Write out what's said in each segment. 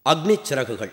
அக்னிச் சிறகுகள்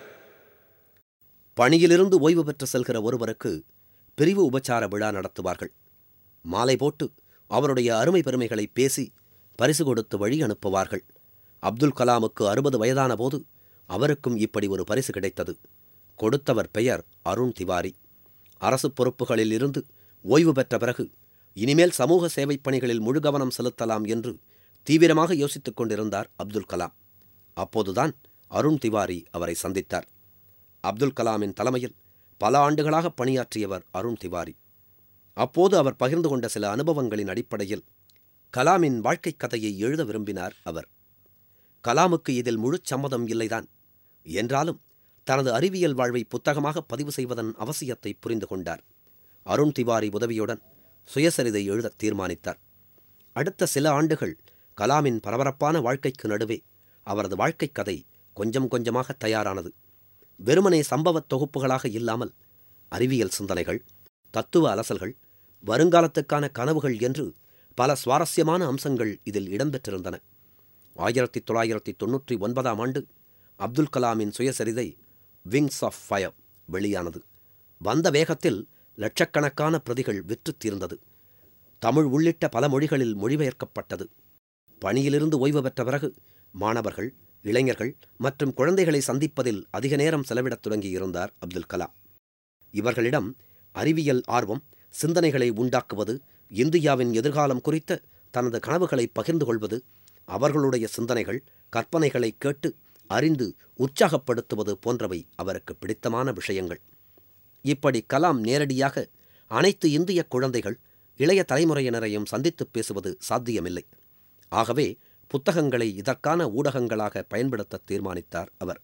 பணியிலிருந்து ஓய்வு பெற்று செல்கிற ஒருவருக்கு பிரிவு உபச்சார விழா நடத்துவார்கள் மாலை போட்டு அவருடைய அருமை பெருமைகளை பேசி பரிசு கொடுத்து வழி அனுப்புவார்கள் அப்துல் கலாமுக்கு அறுபது வயதான போது அவருக்கும் இப்படி ஒரு பரிசு கிடைத்தது கொடுத்தவர் பெயர் அருண் திவாரி அரசு பொறுப்புகளில் இருந்து ஓய்வு பெற்ற பிறகு இனிமேல் சமூக சேவைப் பணிகளில் முழு கவனம் செலுத்தலாம் என்று தீவிரமாக யோசித்துக் கொண்டிருந்தார் அப்துல் கலாம் அப்போதுதான் அருண் திவாரி அவரை சந்தித்தார் அப்துல் கலாமின் தலைமையில் பல ஆண்டுகளாக பணியாற்றியவர் அருண் திவாரி அப்போது அவர் பகிர்ந்து கொண்ட சில அனுபவங்களின் அடிப்படையில் கலாமின் வாழ்க்கைக் கதையை எழுத விரும்பினார் அவர் கலாமுக்கு இதில் முழுச் சம்மதம் இல்லைதான் என்றாலும் தனது அறிவியல் வாழ்வை புத்தகமாக பதிவு செய்வதன் அவசியத்தை புரிந்து கொண்டார் அருண் திவாரி உதவியுடன் சுயசரிதை எழுத தீர்மானித்தார் அடுத்த சில ஆண்டுகள் கலாமின் பரபரப்பான வாழ்க்கைக்கு நடுவே அவரது வாழ்க்கைக் கதை கொஞ்சம் கொஞ்சமாக தயாரானது வெறுமனே சம்பவத் தொகுப்புகளாக இல்லாமல் அறிவியல் சிந்தனைகள் தத்துவ அலசல்கள் வருங்காலத்துக்கான கனவுகள் என்று பல சுவாரஸ்யமான அம்சங்கள் இதில் இடம்பெற்றிருந்தன ஆயிரத்தி தொள்ளாயிரத்தி தொன்னூற்றி ஒன்பதாம் ஆண்டு அப்துல் கலாமின் சுயசரிதை விங்ஸ் ஆஃப் ஃபயர் வெளியானது வந்த வேகத்தில் லட்சக்கணக்கான பிரதிகள் விற்றுத் தீர்ந்தது தமிழ் உள்ளிட்ட பல மொழிகளில் மொழிபெயர்க்கப்பட்டது பணியிலிருந்து ஓய்வு பெற்ற பிறகு மாணவர்கள் இளைஞர்கள் மற்றும் குழந்தைகளை சந்திப்பதில் அதிக நேரம் செலவிடத் தொடங்கியிருந்தார் அப்துல் கலாம் இவர்களிடம் அறிவியல் ஆர்வம் சிந்தனைகளை உண்டாக்குவது இந்தியாவின் எதிர்காலம் குறித்த தனது கனவுகளை பகிர்ந்து கொள்வது அவர்களுடைய சிந்தனைகள் கற்பனைகளை கேட்டு அறிந்து உற்சாகப்படுத்துவது போன்றவை அவருக்கு பிடித்தமான விஷயங்கள் இப்படி கலாம் நேரடியாக அனைத்து இந்திய குழந்தைகள் இளைய தலைமுறையினரையும் சந்தித்துப் பேசுவது சாத்தியமில்லை ஆகவே புத்தகங்களை இதற்கான ஊடகங்களாக பயன்படுத்த தீர்மானித்தார் அவர்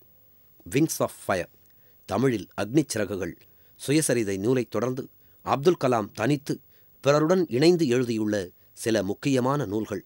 விங்ஸ் ஆஃப் ஃபயர் தமிழில் அக்னிச் சிறகுகள் சுயசரிதை நூலைத் தொடர்ந்து அப்துல் கலாம் தனித்து பிறருடன் இணைந்து எழுதியுள்ள சில முக்கியமான நூல்கள்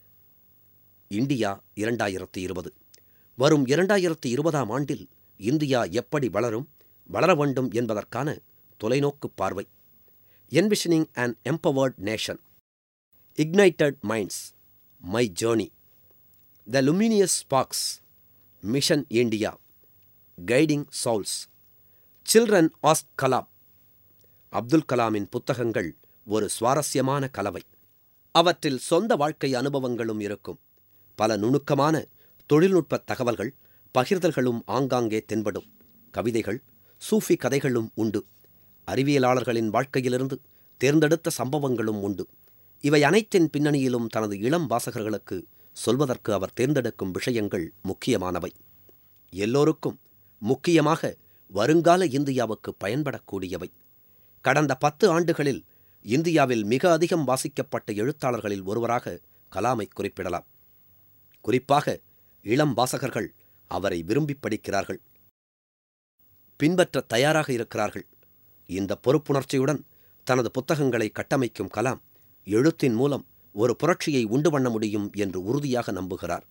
இந்தியா இரண்டாயிரத்தி இருபது வரும் இரண்டாயிரத்தி இருபதாம் ஆண்டில் இந்தியா எப்படி வளரும் வளர வேண்டும் என்பதற்கான தொலைநோக்கு பார்வை envisioning and empowered nation ignited minds my journey the luminous sparks mission India guiding souls children ask Kalam Abdul கலாமின் புத்தகங்கள் ஒரு சுவாரஸ்யமான கலவை அவற்றில் சொந்த வாழ்க்கை அனுபவங்களும் இருக்கும் பல நுணுக்கமான தொழில்நுட்ப தகவல்கள் பகிர்தல்களும் ஆங்காங்கே தென்படும் கவிதைகள் சூஃபி கதைகளும் உண்டு அறிவியலாளர்களின் வாழ்க்கையிலிருந்து தேர்ந்தெடுத்த சம்பவங்களும் உண்டு இவை அனைத்தின் பின்னணியிலும் தனது இளம் வாசகர்களுக்கு சொல்வதற்கு அவர் தேர்ந்தெடுக்கும் விஷயங்கள் முக்கியமானவை எல்லோருக்கும் முக்கியமாக வருங்கால இந்தியாவுக்கு பயன்படக்கூடியவை கடந்த பத்து ஆண்டுகளில் இந்தியாவில் மிக அதிகம் வாசிக்கப்பட்ட எழுத்தாளர்களில் ஒருவராக கலாமை குறிப்பிடலாம் குறிப்பாக இளம் வாசகர்கள் அவரை விரும்பி படிக்கிறார்கள் பின்பற்ற தயாராக இருக்கிறார்கள் இந்த பொறுப்புணர்ச்சியுடன் தனது புத்தகங்களை கட்டமைக்கும் கலாம் எழுத்தின் மூலம் ஒரு புரட்சியை உண்டு பண்ண முடியும் என்று உறுதியாக நம்புகிறார்